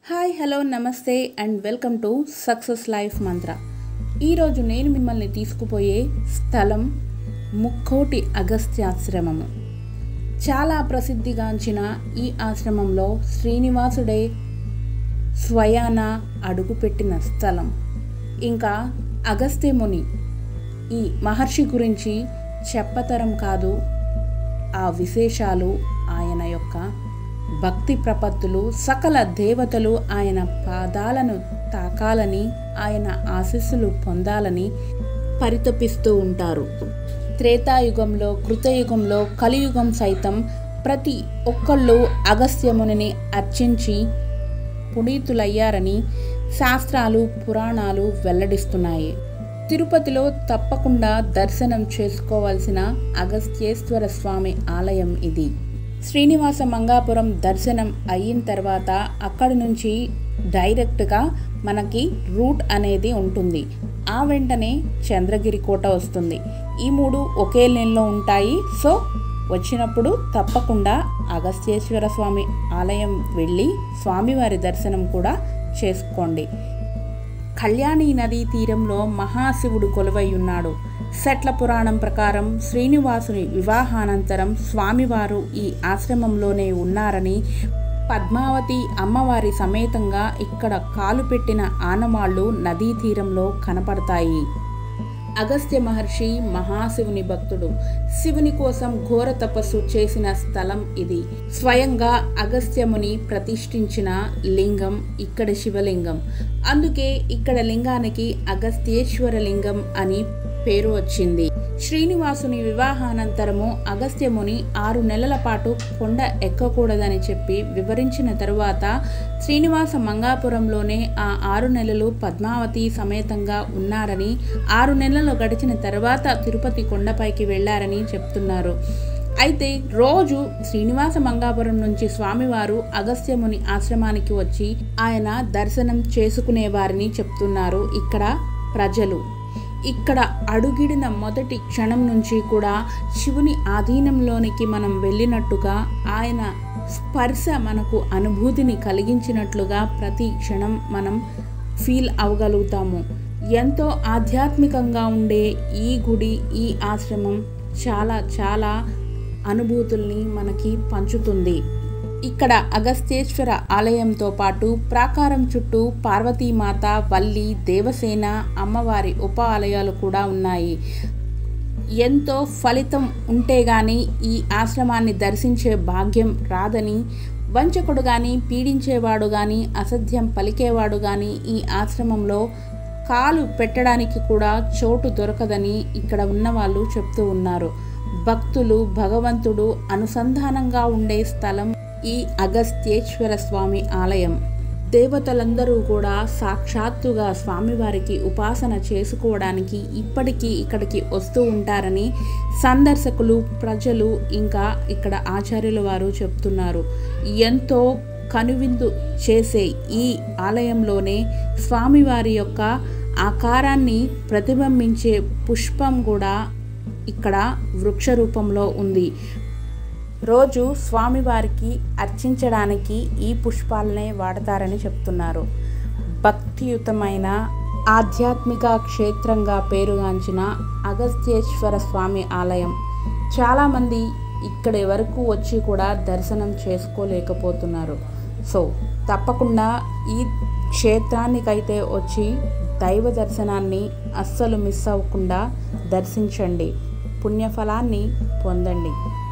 hi hello నమస్తే and welcome to success life మంత్ర ఈరోజు నేను మిమ్మల్ని తీసుకుపోయే స్థలం ముక్కోటి అగస్త్యాశ్రమము చాలా ప్రసిద్ధిగాంచిన ఈ ఆశ్రమంలో శ్రీనివాసుడే స్వయాన అడుగుపెట్టిన స్థలం ఇంకా అగస్త్యముని ఈ మహర్షి గురించి చెప్పతరం కాదు ఆ విశేషాలు ఆయన యొక్క భక్తి ప్రపత్తులు సకల దేవతలు ఆయన పాదాలను తాకాలని ఆయన ఆశీస్సులు పొందాలని పరితపిస్తూ ఉంటారు త్రేతాయుగంలో కృతయుగంలో కలియుగం సైతం ప్రతి ఒక్కళ్ళు అగస్త్యమునిని అర్చించి పునీతులయ్యారని శాస్త్రాలు పురాణాలు వెల్లడిస్తున్నాయి తిరుపతిలో తప్పకుండా దర్శనం చేసుకోవాల్సిన అగస్త్యేశ్వర స్వామి ఆలయం ఇది శ్రీనివాస మంగాపురం దర్శనం అయిన తర్వాత అక్కడి నుంచి డైరెక్ట్గా మనకి రూట్ అనేది ఉంటుంది ఆ వెంటనే చంద్రగిరి కోట వస్తుంది ఈ మూడు ఒకే లైన్లో ఉంటాయి సో వచ్చినప్పుడు తప్పకుండా అగస్త్యేశ్వర స్వామి ఆలయం వెళ్ళి స్వామివారి దర్శనం కూడా చేసుకోండి కళ్యాణి నదీ తీరంలో మహాశివుడు కొలువై ఉన్నాడు సెట్ల పురాణం ప్రకారం శ్రీనివాసుని వివాహానంతరం స్వామివారు ఈ ఆశ్రమంలోనే ఉన్నారని పద్మావతి అమ్మవారి సమేతంగా ఇక్కడ కాలు పెట్టిన ఆనవాళ్లు నదీ తీరంలో కనపడతాయి అగస్త్య మహర్షి మహాశివుని భక్తుడు శివుని కోసం ఘోర తపస్సు చేసిన స్థలం ఇది స్వయంగా అగస్త్యముని ప్రతిష్ఠించిన లింగం ఇక్కడ శివలింగం అందుకే ఇక్కడ లింగానికి అగస్త్యేశ్వర లింగం అని పేరు వచ్చింది శ్రీనివాసుని వివాహానంతరము అగస్త్యముని ఆరు నెలల పాటు కొండ ఎక్కకూడదని చెప్పి వివరించిన తరువాత శ్రీనివాస మంగాపురంలోనే ఆ ఆరు నెలలు పద్మావతి సమేతంగా ఉన్నారని ఆరు నెలలు గడిచిన తర్వాత తిరుపతి కొండపైకి వెళ్లారని చెప్తున్నారు అయితే రోజు శ్రీనివాస మంగాపురం నుంచి స్వామివారు అగస్త్యముని ఆశ్రమానికి వచ్చి ఆయన దర్శనం చేసుకునేవారని చెప్తున్నారు ఇక్కడ ప్రజలు ఇక్కడ అడుగిడిన మొదటి క్షణం నుంచి కూడా శివుని ఆధీనంలోనికి మనం వెళ్ళినట్టుగా ఆయన స్పర్శ మనకు అనుభూతిని కలిగించినట్లుగా ప్రతి క్షణం మనం ఫీల్ అవ్వగలుగుతాము ఎంతో ఆధ్యాత్మికంగా ఉండే ఈ గుడి ఈ ఆశ్రమం చాలా చాలా అనుభూతుల్ని మనకి పంచుతుంది ఇక్కడ అగస్త్యేశ్వర ఆలయంతో పాటు ప్రాకారం చుట్టూ పార్వతీమాత వల్లి దేవసేన అమ్మవారి ఉప ఆలయాలు కూడా ఉన్నాయి ఎంతో ఫలితం ఉంటే గాని ఈ ఆశ్రమాన్ని దర్శించే భాగ్యం రాదని వంచకుడు కానీ పీడించేవాడు కానీ అసధ్యం పలికేవాడు కానీ ఈ ఆశ్రమంలో కాలు పెట్టడానికి కూడా చోటు దొరకదని ఇక్కడ ఉన్న వాళ్ళు చెప్తూ ఉన్నారు భక్తులు భగవంతుడు అనుసంధానంగా ఉండే స్థలం ఈ అగస్త్యేశ్వర స్వామి ఆలయం దేవతలందరూ కూడా సాక్షాత్తుగా స్వామివారికి ఉపాసన చేసుకోవడానికి ఇప్పటికీ ఇక్కడికి వస్తూ ఉంటారని సందర్శకులు ప్రజలు ఇంకా ఇక్కడ ఆచార్యుల వారు చెప్తున్నారు ఎంతో కనువిందు చేసే ఈ ఆలయంలోనే స్వామివారి యొక్క ఆకారాన్ని ప్రతిబింబించే పుష్పం కూడా ఇక్కడ వృక్ష రూపంలో ఉంది రోజు స్వామివారికి అర్చించడానికి ఈ పుష్పాలనే వాడతారని చెప్తున్నారు భక్తియుతమైన ఆధ్యాత్మిక క్షేత్రంగా పేరుగాంచిన అగస్త్యేశ్వర స్వామి ఆలయం చాలామంది ఇక్కడి వరకు వచ్చి కూడా దర్శనం చేసుకోలేకపోతున్నారు సో తప్పకుండా ఈ క్షేత్రానికైతే వచ్చి దైవ దర్శనాన్ని అస్సలు మిస్ అవ్వకుండా దర్శించండి పుణ్యఫలాన్ని పొందండి